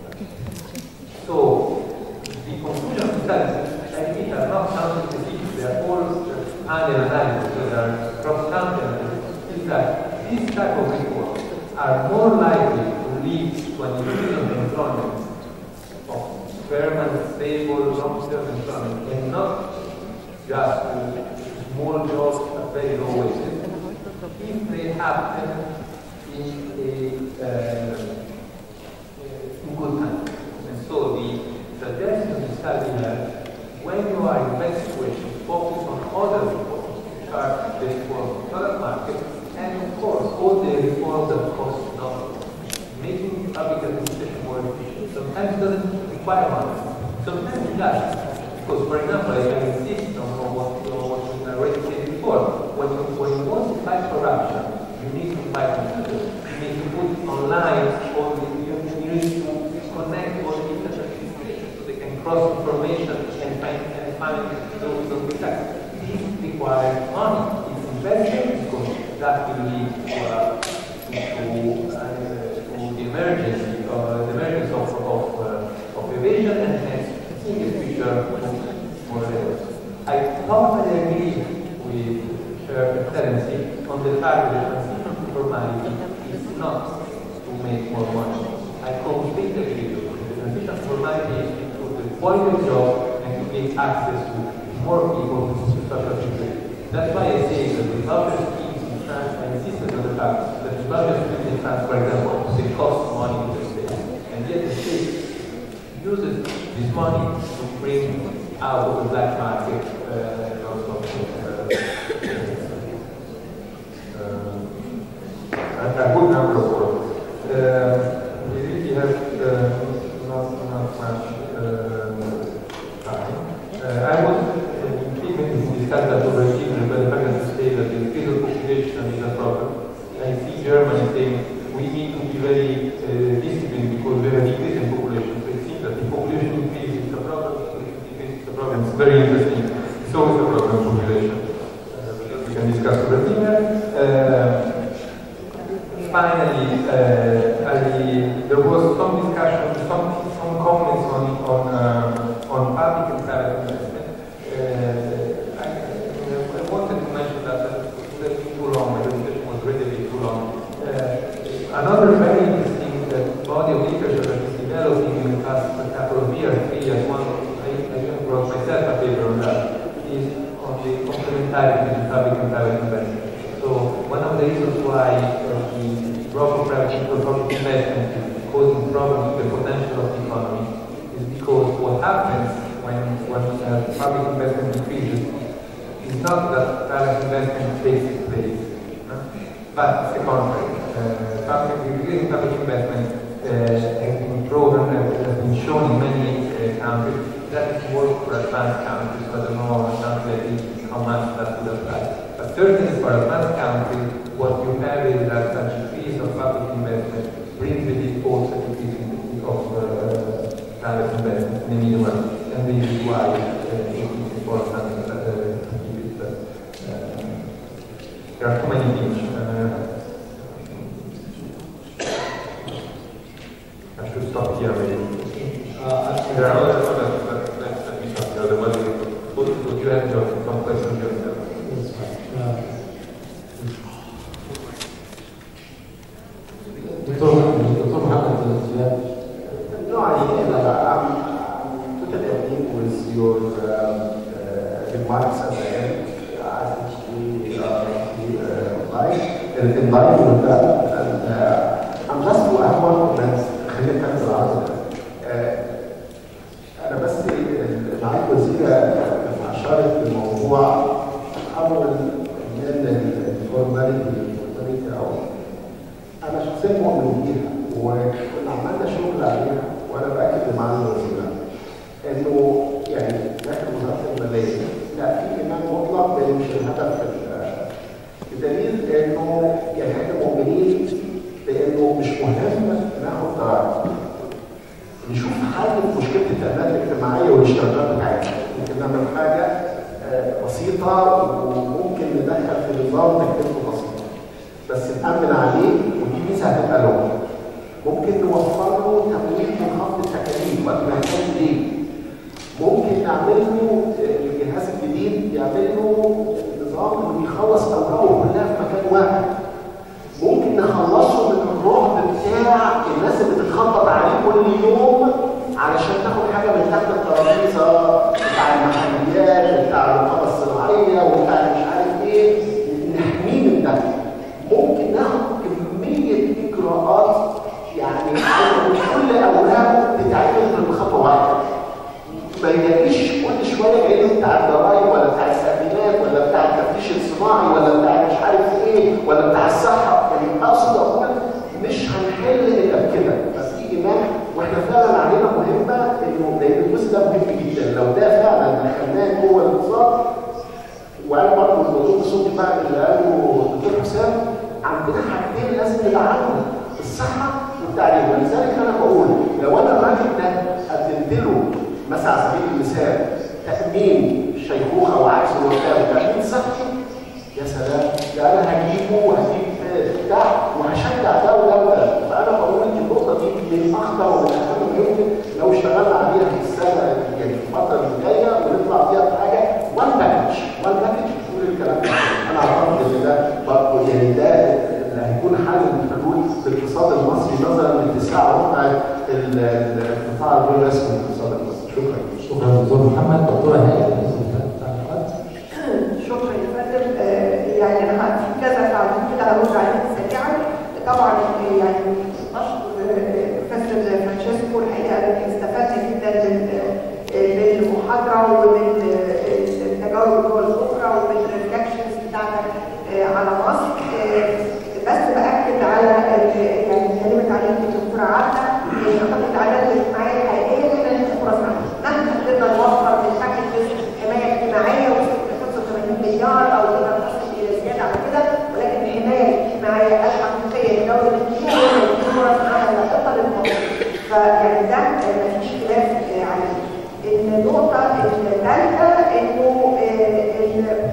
Speaker 7: So, the conclusion of the studies, I think, are not country-specific, they are all uh, annual analysis, so they are cross-country analysis, is that this type of reports are more likely to lead to an increase of employment of permanent, stable, long-term employment, and not just to small jobs at very low wages, if they happen in a uh, in good countries. And so the suggestion of the study that when you are in that situation, focus on other reforms, which are the reforms of product market, and of course, all the reforms that cost nothing. Making public administration more efficient. Sometimes it doesn't require money. Sometimes it does. Because, for example, I can insist on on what, on what we already said before. When you, when you want to fight corruption, you need to fight computers. You need to put online all the, you, you need to connect all the internet administration so they can cross information and find, and find those, those attacks. This requires money. It's investment because that will lead to, uh, to, uh, to the emergence, uh, the emergence of, of, uh, of evasion and hence in the future more levels. I totally agree with Chair Excellency on the fact that the transition to formality is not to make more money. I completely agree with you. The transition to formality is to improve the quality of job and to give access to more people to social security. That's why I say that the voucher schemes in France, I insisted on the fact that the voucher schemes in France, for example, they cost money to the state. And yet the state uses this money to bring out of the black market uh, and also uh, uh, a, a good number of workers. Uh, we really have uh, not, not much uh, time. Uh, I was uh, even to discuss that overseas, but the fact to say that the increase of population is a problem. I see Germany saying we need to be very uh, disciplined because we have a decrease in population. So it seems that the population increase is a problem, so if decrease is a problem. It's very interesting. It's always a problem, population. Uh, we can discuss over dinner. Uh, finally, uh, I, there was some discussion, some, some comments on, on, uh, on public and private investment. Uh, I, I wanted to mention that, but it would have been too long, the discussion was really too long. Uh, another very interesting uh, body of literature that is developing in the past couple of years, three years, one, I, I wrote myself a paper on that, is on the complementarity between public and private investment. So one of the reasons why uh, the drop of private public investment is causing problems with the potential of the economy is because what happens when, when uh, public investment decreases is not that private investment takes its place, no? but the contrary. Uh, public, decreasing public investment uh, has been proven, uh, has been shown in many uh, countries that it works for advanced countries, so I don't know exactly how much that would apply. But certainly for advanced countries, what you have is that a decrease of public investment brings with it also a decrease of uh, private investment in the medium run. And this is why uh, it is important uh, to keep it. Uh, there are too many things. Uh, I should stop here maybe.
Speaker 2: Uh,
Speaker 7: There are other others, but let's let me stop here. Otherwise, would would you have your- some questions yourself?
Speaker 2: That's fine. Uh,
Speaker 6: دكتور دكتور محمد زياد
Speaker 1: No, I, I'm, I'm totally agree with your um, uh, remarks at the end. I think we are uh, right, and in line with that. And uh, I'm just to add one comment. خلينا نركز على uh, اشارت لموضوع تحول من الفورماليتي للفورماليتي او انا شخصيا مؤمن بيها وكنا عملنا شغل عليها وانا باكد لمعالي الوزير انه يعني داخل وزاره الماليه لا في ايمان مطلق بان مش الهدف ال- بدليل انه يعني احنا مؤمنين بانه مش مهم ناخد ضرائب نشوف حل مشكله التامينات الاجتماعيه والاشتراكات بتاعتها ممكن نعمل حاجه آه، بسيطه وممكن ندخل في نظام تكلفته بسيطه بس نامن عليه ودي ميزه هتبقى له ممكن نوفر له تمويل منخفض التكاليف وقت ما يحتاج ليه ممكن نعمل له آه، الجهاز الجديد يعمل له نظام انه بيخلص اوراقه كلها في مكان واحد ممكن نخلصه من الرعب بتاع الناس اللي بتخبط عليه كل يوم علشان تاخد حاجه من تحت الترابيزه بتاع المحليات بتاع الرقابه الصناعيه وبتاع مش عارف ايه نحميه من ده ممكن ناخد كميه اجراءات يعني عايزة كل اوراقه تتعمل بخطوه واحده ما يلاقيش كل شويه جاي له بتاع الضرايب ولا بتاع السكنات ولا بتاع التفتيش الصناعي ولا بتاع مش عارف ايه ولا بتاع الصحه يعني اقصد اقول مش هنحل الا بكده ففي ايمان واحنا فعلا علينا مهمه انه لان الجزء ده مهم جدا لو ده فعلا دخلناه جوه الاقتصاد وانا برضه الموضوع بصوتي بقى اللي قاله الدكتور حسام عندنا حاجتين لازم ندعمهم الصحه والتعليم ولذلك انا بقول لو انا الراجل ده قدمت له مثلا على سبيل المثال تامين شيخوخه وعجز الوفاه وتامين صحي يا سلام ده انا هجيبه وهجيب بتاع وهشجع ده وده وده فانا بقول ان النقطه دي من اخطر ومن اهم ما يمكن لو اشتغلنا عليها في السنه يعني في الفتره الجايه ونطلع فيها بحاجه وان باكج وان باكج كل الكلام ده انا اعتقد ان ده برضه يعني ده اللي هيكون حل من حلول الاقتصاد المصري نظرا لاتساع رفع القطاع الغير رسمي من الاقتصاد المصري شكرا
Speaker 2: شكرا دكتور محمد دكتوره هاني تعليقات
Speaker 8: شكرا يا فندم آه، يعني انا في كذا تعليق كده هرد عليه سريعا طبعا آه، يعني بشكر آه، بروفيسور فرانشيسكو الحقيقه أنا استفدت جدا من آه، من المحاضره ومن آه، التجارب جوه الاخرى ومن الريفلكشنز بتاعتك آه، على مصر آه، بس باكد على ال- يعني اتكلمت عليه الدكتوره عادة ان خطه العداله الاجتماعيه الحقيقيه هي اللي فرص عمل مهما قدرنا نوفر من باكجز حمايه اجتماعيه وصلت ل 85 مليار او قدرنا نصل الى زياده على كده ولكن الحمايه الاجتماعيه الحقيقيه لدوله الجمهوريه هي اللي بتدي فرص عمل لاقل المصري فيعني ده آه، مفيش خلاف آه، عليه النقطه الثالثه انه آه، ال-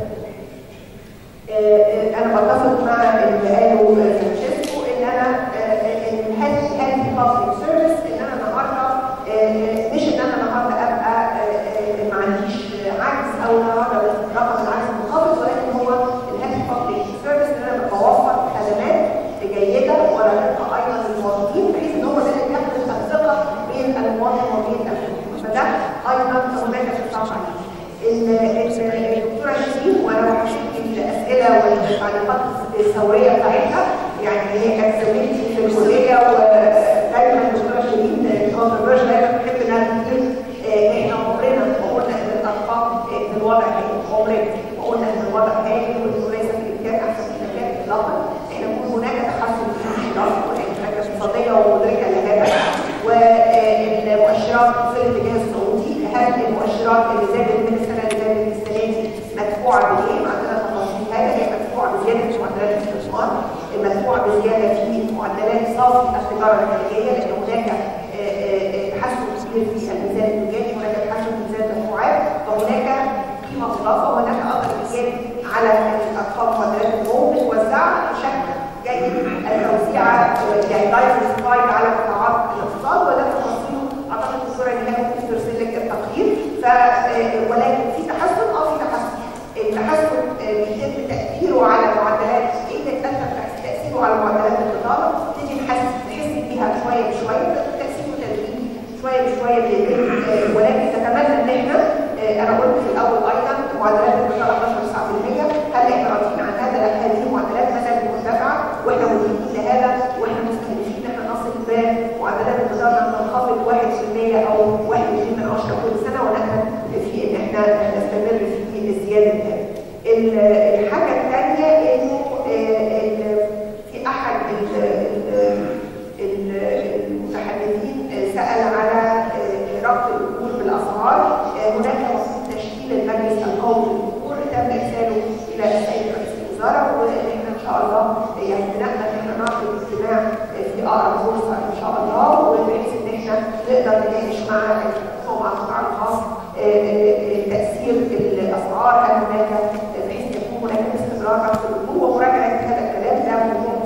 Speaker 8: آه، انا بتفق مع اللي قاله فرانشيسكو ان انا آه، ان الهيلث هيلث بابليك سيرفيس ان انا النهارده آه، مش ان انا النهارده ابقى آه، آه، ما عنديش عجز او النهارده رقم العجز منخفض ولكن هو الهيلث بابليك سيرفيس ان انا بوفر خدمات جيده ورقيقه ايضا للمواطنين بحيث ان هو ده اللي يحدد الثقه بين المواطن وبين الحكومه فده ايضا هناك خطاب عليه ال- ال- الدكتوره شيرين وانا بحب الاسئله والتعليقات الثوريه بتاعتها يعني هي كانت زميلتي في الكليه ودايما الدكتوره شيرين كونتروفيرشن دايما بتحب انها تقول آه، احنا عمرنا ما قلنا ان الارقام ان الوضع هايل عمرنا ما قلنا ان الوضع هايل وانه ليس في الامكان احسن من الامكان اطلاقا احنا بنقول هناك تحسن في الانحراف والانتاج اقتصاديه ومدركه لهذا والمؤشرات في الاتجاه الصعودي هل المؤشرات اللي زادت من السنه اللي فاتت السنه دي مدفوعه بايه؟ عندنا تفاصيل هذا هي مدفوعه بزياده في معدلات الاستثمار مدفوعه بزياده في معدلات صافي التجاره الخارجيه لان هناك آه، آه، آه، تحسن كبير في الميزان التجاري هناك تحسن في ميزان المدفوعات وهناك قيمه مضافه وهناك اثر ايجابي على الارقام معدلات النمو متوزعه بشكل جيد التوزيع يعني دايفرسفايد على قطاعات الاقتصاد وده تفاصيله اعتقد الدكتوره نهاد ممكن ترسل لك التقرير ف آه، ولكن في تحسن اه في تحسن التحسن آه، بيتم تاثيره على معدلات ايه تاثر تاثيره على معدلات البطاله تيجي نحس نحس بيها شويه بشويه تاثيره تدريجي شويه بشويه بيتم آه، ولكن نتمنى ان احنا آه، انا قلت في الاول ايضا معدلات البطاله 11 هل احنا راضيين عن هذا؟ لا هذه معدلات ما زالت مرتفعه واحنا مدركين لهذا واحنا مستهدفين ان احنا نصل بمعدلات البطاله ان تنخفض 1% او 1% من 10 كل سنه ونحن في ان احنا نستمر في قرار آه، هناك مفروض تشكيل المجلس القومي للامور تم ارساله الى السيد رئيس الوزراء واحنا ان شاء الله يعني بنأمل ان احنا نعقد اجتماع في اقرب فرصه ان شاء الله وبحيث ان احنا نقدر نناقش مع الحكومه ومع القطاع الخاص آه، آه، تاثير الاسعار هل هناك بحيث يكون هناك استقرار في الامور ومراجعه هذا الكلام ده موضوع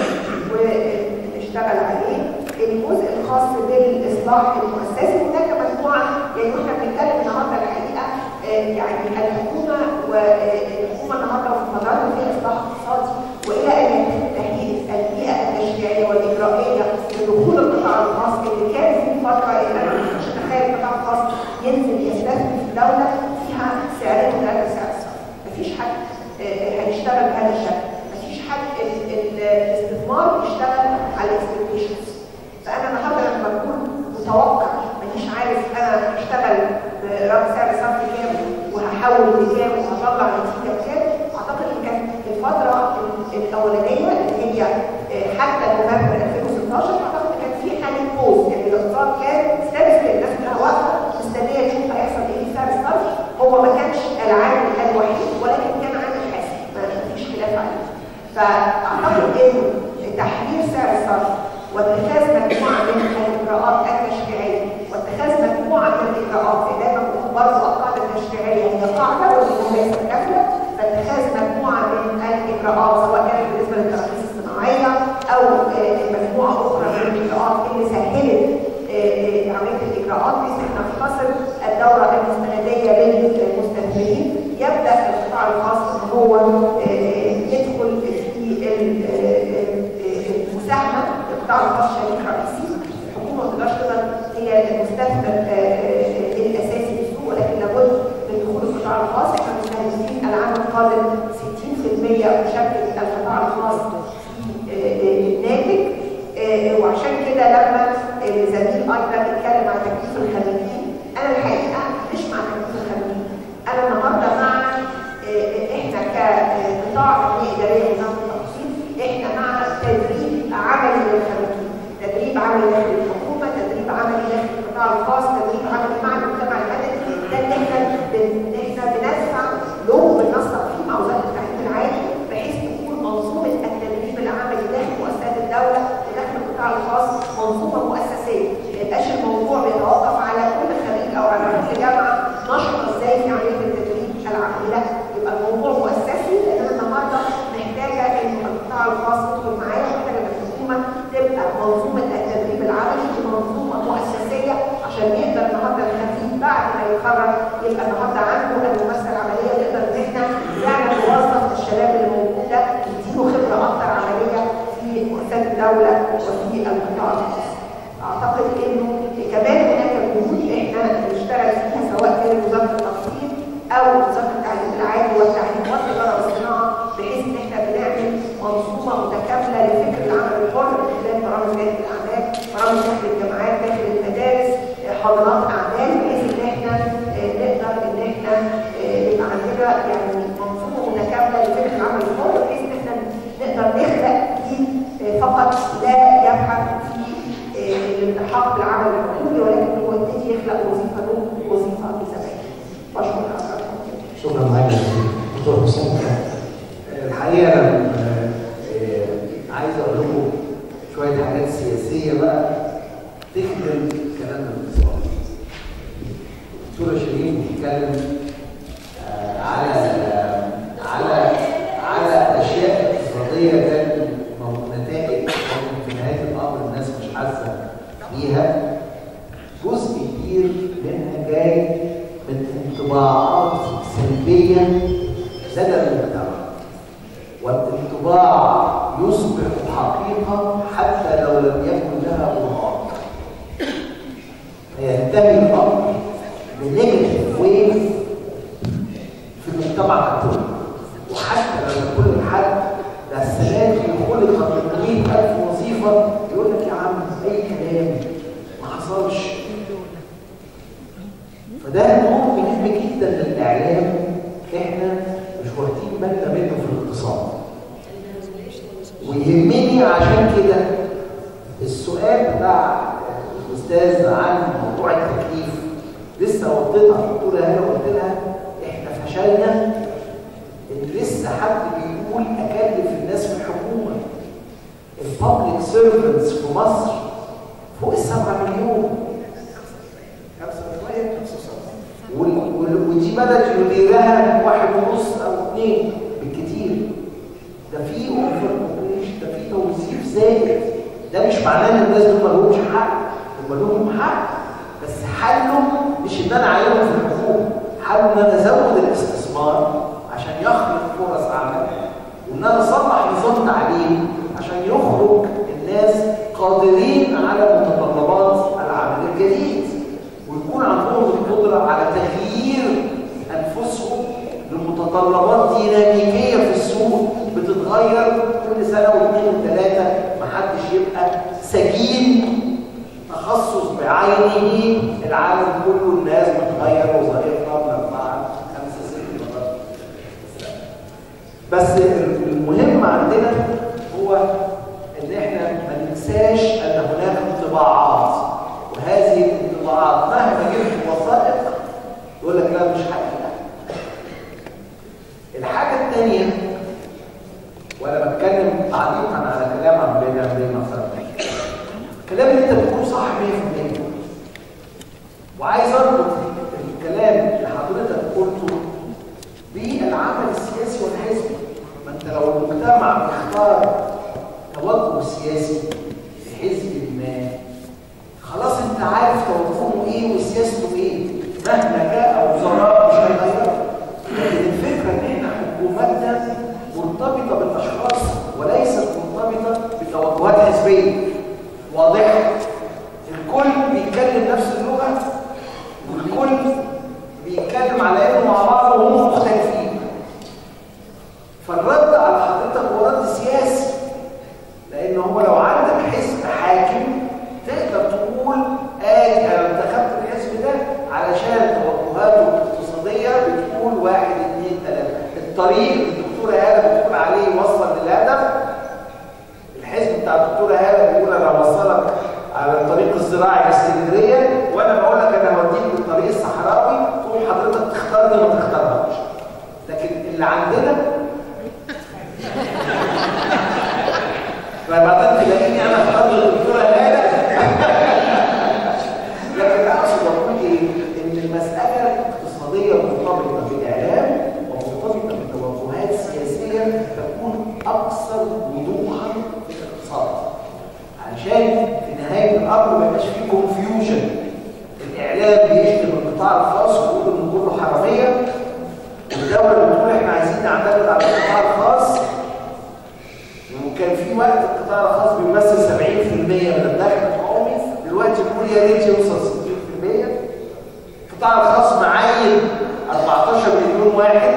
Speaker 8: ونشتغل عليه الجزء الخاص بالاصلاح المؤسسي هناك مجموعه يعني احنا بنتكلم النهارده الحقيقه آه، يعني الحكومه والحكومه النهارده وفي فترات فيها اصلاح اقتصادي والى ان يتم تهيئه البيئه التشريعيه والاجرائيه لدخول القطاع الخاص اللي كان في فتره اللي انا مش اتخيل القطاع الخاص ينزل يستثمر في دوله فيها سعرين ثلاثه سعر صفر مفيش حد آه، هيشتغل بهذا الشكل مفيش حد ال- ال- الاستثمار يشتغل على الاكسبكتيشنز فانا النهارده لما بكون متوقع مانيش عارف انا هشتغل برقم سعر صرف كام وهحول لكام وهطلع نتيجه بكام اعتقد ان كانت الفتره ال- الاولانيه اللي هي آه، حتى نوفمبر 2016 اعتقد ان كان في حاله بوز يعني الاقتصاد كان ثابت كده الناس كلها واقفه مستنيه تشوف هيحصل ايه في سعر الصرف هو ما كانش العامل الوحيد ولكن كان عامل حاسم ما فيش خلاف عليه فاعتقد ان تحرير سعر الصرف واتخاذ مجموعه من الاجراءات التشريعيه واتخاذ مجموعه من الاجراءات اللي دايما بنقول برضه القاعده التشريعيه هي قاعده والامور ليست كامله فاتخاذ مجموعه من الاجراءات سواء كانت بالنسبه للتراخيص الصناعيه او آه، مجموعه اخرى من الاجراءات اللي سهلت آه، آه، عمليه الاجراءات بحيث ان نختصر الدوره المستنديه للمستثمرين يبدا القطاع الخاص ان هو آه، يدخل في ال- آه، المساهمه القطاع الخاص شريك رئيسي الحكومه ما تقدرش تبقى هي المستثمر آه، آه، الاساسي في السوق ولكن لابد من دخول القطاع الخاص احنا مستهدفين العام القادم 60% مشاركه القطاع الخاص في آه، آه، الناتج آه، وعشان كده لما الزميل ايضا اتكلم عن تكليف الخريجين انا الحقيقه مش مع تكليف الخريجين انا النهارده مع آه، احنا كقطاع تنميه اداريه ونظام التخصيص احنا مع تدريب عملي للخريجين تدريب عملي داخل الحكومه تدريب عملي داخل القطاع الخاص تدريب عملي مع المجتمع المدني ده اللي احنا بن- احنا بندفع له بننسق فيه مع وزاره التعليم العالي بحيث تكون منظومه التدريب العملي داخل مؤسسات الدوله وداخل القطاع الخاص منظومه مؤسسيه ما يبقاش الموضوع بيتوقف على كل خريج او على كل جامعه نشط ازاي في عمليه التدريب العملي لا يبقى الموضوع مؤسسي لان انا النهارده محتاجه ان القطاع الخاص يدخل معايا ومحتاجه ان الحكومه تبقى منظومه التدريب العملي دي منظومه مؤسسيه عشان يقدر النهارده الخريج بعد ما يتخرج يبقى النهارده عنده الممارسه العمليه ويقدر ان احنا فعلا نوظف الشباب اللي موجوده نديله خبره اكتر عمليه في مؤسسات الدوله وفي القطاع الخاص. اعتقد انه كمان هناك جهود احنا بنشتغل فيها سواء كانت وزاره التخطيط او وزاره التعليم العالي والتعليم والتجاره والصناعه بحيث ان احنا بنعمل منظومه متكامله لفكر العمل الحر من خلال برامج داخل الاعمال، برامج داخل الجامعات، داخل المدارس، آه، حاضنات اعمال بحيث ان احنا آه، نقدر ان احنا آه، يبقى عندنا يعني منظومه متكامله لفكر العمل الحر بحيث ان احنا نقدر نخلق جيل آه، فقط لا يبحث في آه، الالتحاق بالعمل الحكومي ولكن هو يبتدي يخلق وظيفه له وظيفه لزمايله. بشكر حضراتكم.
Speaker 2: شكرا معاك يا دكتور حسام
Speaker 9: الحقيقه انا آه، آه، عايز اقول لكم شويه حاجات سياسيه بقى تخدم كلام الاقتصاد. الدكتوره شيرين بتتكلم آه، على على على اشياء اقتصاديه كان نتائج ممكن في نهايه الامر الناس مش حاسه بيها جزء كبير منها جاي من انطباعات سلبيه لدى المجتمع والانطباع يصبح حقيقه حتى لو لم يكن لها برهان فينتهي الامر بنيجاتيف ويف في المجتمع ككل وحتى لما كل حد ده السنه دي خلقت 800000 وظيفه يقول لك يا عم اي كلام ما حصلش فده نوع مهم جدا للاعلام احنا مش واخدين بالنا منه في الاقتصاد ويهمني عشان كده السؤال بتاع الاستاذ عن موضوع التكليف لسه رديت على الدكتوره هنا وقلت لها احنا فشلنا ان لسه حد بيقول اكلف الناس في الحكومه البابليك سيرفنتس في مصر فوق السبعة مليون خمسة شوية وال- وال- ودي بلد يديرها واحد ونص او اثنين بالكتير ده في اوفر ده في توظيف زائد ده مش معناه ان الناس دول مالهمش حق هم لهم حق بس حلهم مش ان انا اعينهم في الحكومه حله ان انا ازود الاستثمار عشان يخلق فرص عمل وان انا اصلح نظام تعليم عشان يخرج الناس قادرين على متطلبات العمل الجديد ويكون عندهم القدره على تغيير انفسهم لمتطلبات ديناميكيه في السوق بتتغير كل سنه واثنين وثلاثه محدش يبقى سجين تخصص بعينه العالم كله الناس بتغير وظائفها من اربعه خمسه ست مرات بس المهم عندنا هو ان احنا ما ننساش ان هناك انطباعات وهذه الانطباعات مهما جبت وثائق يقول لك لا مش حقيقه الحاجه الثانيه وانا بتكلم تعليقا على كلام عبد الله عبد الله الكلام اللي انت بتقوله صح 100% وعايز اربط الكلام اللي حضرتك قلته بالعمل السياسي والحزبي ما انت لو المجتمع بيختار توجه سياسي لحزب ما خلاص انت عارف توجهه ايه وسياسته ايه مهما جاء وزراء مش هيغيروا لكن الفكره ان احنا حكومتنا مرتبطه بالاشخاص وليست مرتبطه بتوجهات حزبيه واضح الكل بيتكلم نفس اللغه والكل بيتكلم على انه مع بعض وهم مختلفين فالرد على حضرتك هو رد سياسي لان هو لو عندك حزب حاكم تقدر تقول ادي انا انتخبت الحزب ده علشان توجهاته الاقتصاديه بتقول واحد اثنين ثلاثه الطريق اللي الدكتوره هاله بتقول عليه وصلا للهدف الحزب بتاع الدكتوره هاله بيقول انا هوصلك على الطريق الزراعي لاسكندريه وانا بقول لك انا هوديك بالطريق الصحراوي تقوم حضرتك تختار دي ما تختارهاش لكن اللي عندنا فبعدين تلاقيني انا اختار الدكتوره هاله لكن اقصد اقول ايه ان المساله الاقتصاديه مرتبطه بالاعلام ومرتبطه بتوجهات سياسيه تكون اكثر وضوحا في الاقتصاد علشان في نهايه الامر ما يبقاش فيه كونفيوجن الاعلام بيشتم القطاع الخاص ويقول ان كله حراميه والدوله بتقول احنا عايزين نعتمد على القطاع الخاص وكان في وقت القطاع الخاص بيمثل 70% من الدخل القومي دلوقتي بيقول يا ريت يوصل 60% القطاع الخاص معين 14 مليون واحد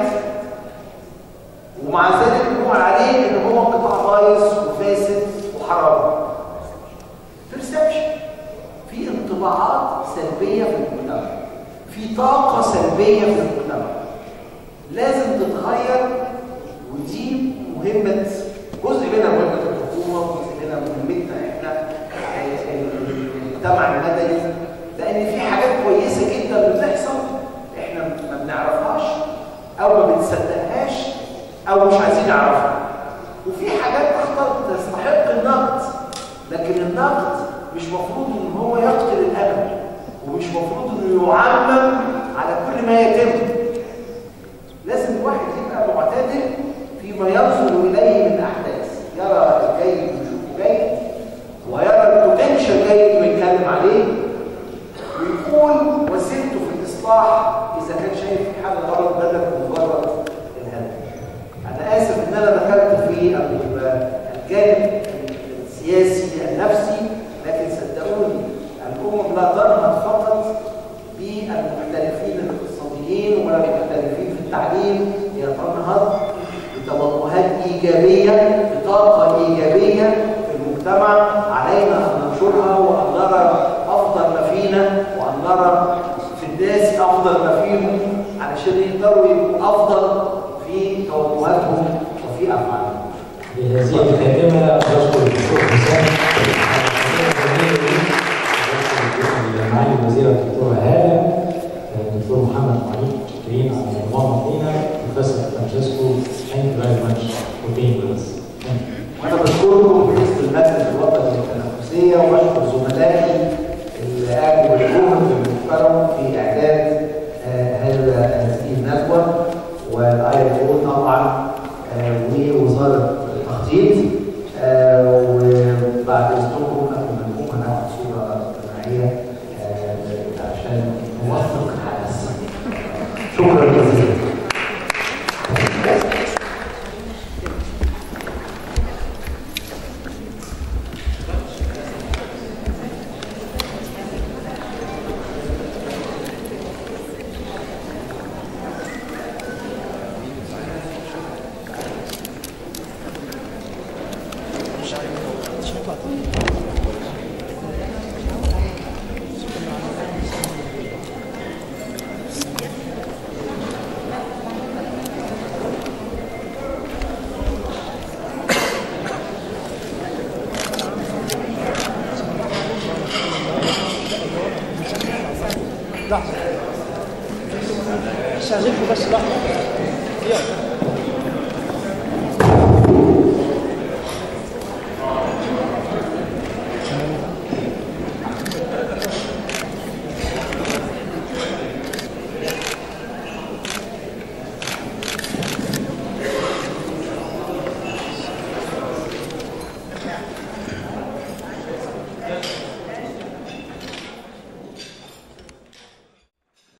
Speaker 9: ومع ذلك بنقول عليه ان هو قطاع بايظ وفاسد وحرام بيرسبشن في انطباعات سلبيه في المجتمع في طاقه سلبيه في المجتمع لازم تتغير ودي مهمه جزء منها مهمه الحكومه وجزء منها مهمتنا احنا المجتمع المدني لان في حاجات كويسه جدا بتحصل احنا ما بنعرفهاش او ما بنصدقهاش او مش عايزين نعرفها وفي حاجات تختار تستحق النقد لكن النقد مش مفروض ان هو يقتل الامل ومش مفروض انه يعمم على كل ما يتم لازم الواحد يبقى معتدل فيما ينظر اليه من احداث يرى الجيد ويشوفه جيد ويرى البوتنشال جيد ويتكلم عليه ويكون وسيلته في الاصلاح اذا كان شايف في حاجه غلط بدل مجرد الهدف انا اسف ان انا دخلت في الجانب السياسي النفسي لكن صدقوني الامم لا تنهض فقط بالمحترفين الاقتصاديين ولا المحترفين في التعليم هي تنهض بتوجهات ايجابيه بطاقه ايجابيه في المجتمع علينا ان ننشرها وان نرى افضل ما فينا وان نرى في الناس افضل ما فيهم علشان يقدروا يبقوا افضل في توجهاتهم وفي افعالهم.
Speaker 2: بهذه الخاتمه بشكر الدكتور حسام معالي الوزيره الدكتوره هاله دكتور محمد معين جايين على المنظمه لينا بروفيسور فرانشيسكو ثانك يو فيري ماتش فور بينج وذ
Speaker 9: وانا بشكركم باسم المركز الوطني للتنافسيه وبشكر زملائي اللي قاموا بالجهد المحترم في اعداد آه، هذا هذه الندوه والاي او طبعا آه، ووزاره التخطيط آه، وبعد اذنكم قبل ما نقوم هناخد صوره جماعيه آه، عشان نوثق الحدث شكرا جزيلا
Speaker 10: لحظة استاذنكم بس لحظة يلا